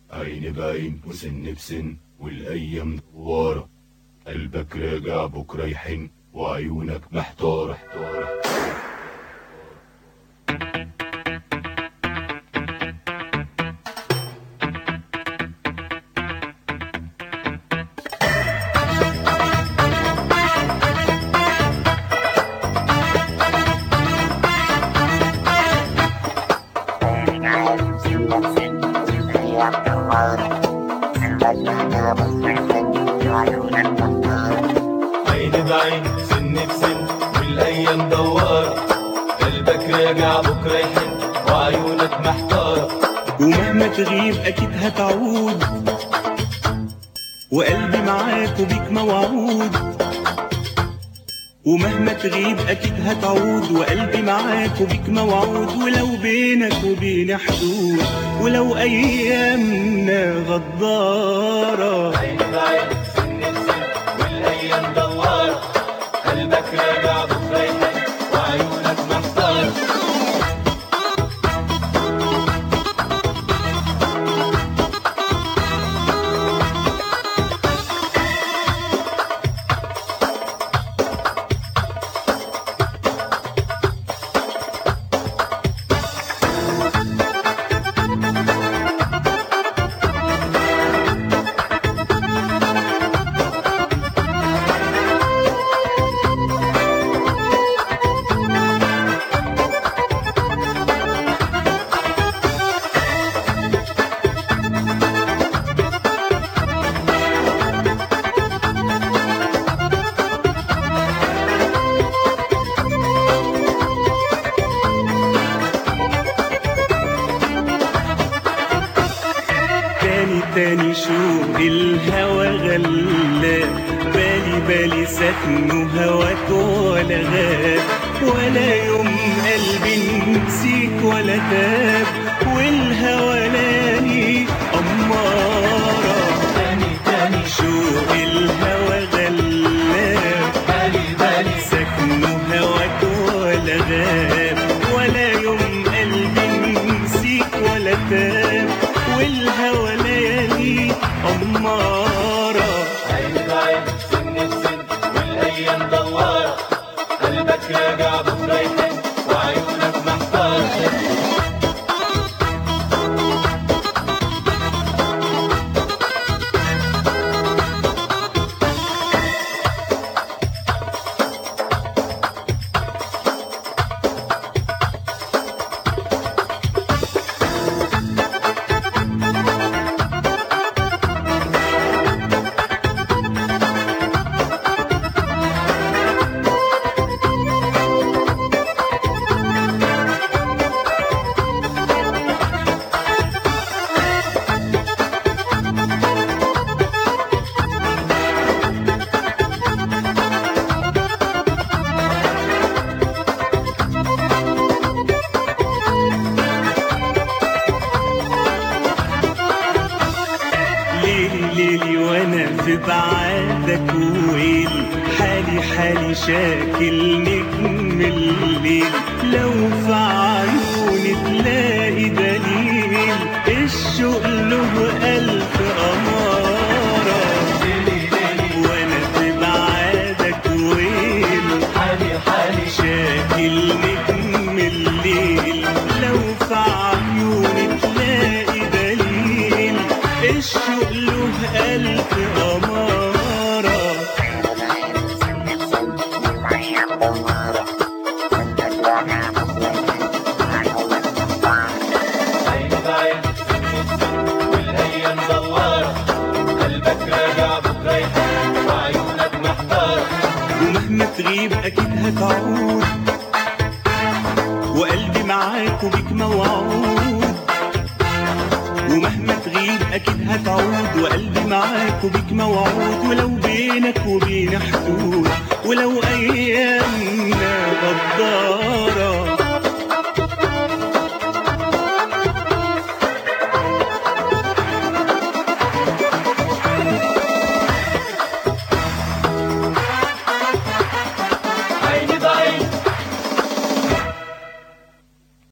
عين بعين وسن بسن والايام دوارة قلبك راجع بكره يحن وعيونك محتارة محتارة عين بعين سن بسن والايام دوارة قلبك راجع بكره يحن وعيونك محتارة ومهما تغيب اكيد هتعود وقلبي معاك وبيك موعود ومهما تغيب اكيد هتعود وقلبي معاك وبيك موعود ولو بينك وبين حدود ولو ايامنا غداره عين بعين سن بسن والايام دوارة قلبك راجع بكره يحن وعيونك محتارة تاني تاني شوق الهوى غلاب بالي بالي سكن هواك ولا غاب ولا يوم قلبي نسيك ولا تاب والهوى لاني أمارة تاني تاني شوق الهوى غلاب بالي بالي سكن هواك ولا غاب ولا يوم قلبي نسيك ولا تاب والهوى ليالي أمارة عين بعين سن بسن والايام دوارة قلبك راجع بكره يحن وعيونك محتارة ليلي ليلي وانا في بعادك ويل حالي حالي شاكل نجم الليل لو في عيوني تلاقي دليل الشوق له ألف أمارة وانا في بعادك ويل حالي حالي شاكل نجم الليل لو في عيوني تلاقي دليل الشوق له ألف أمارة عين بعين سن بسن والايام دوارة قلبك راجع بكره يحن وعيونك محتارة ومهما تغيب أكيد هتعود وقلبي معاك وبيك موعود ومهما تغيب أكيد هتعود وقلبي معاك وبيك موعود ولو بينك وبين حدود ولو أيامنا غدارة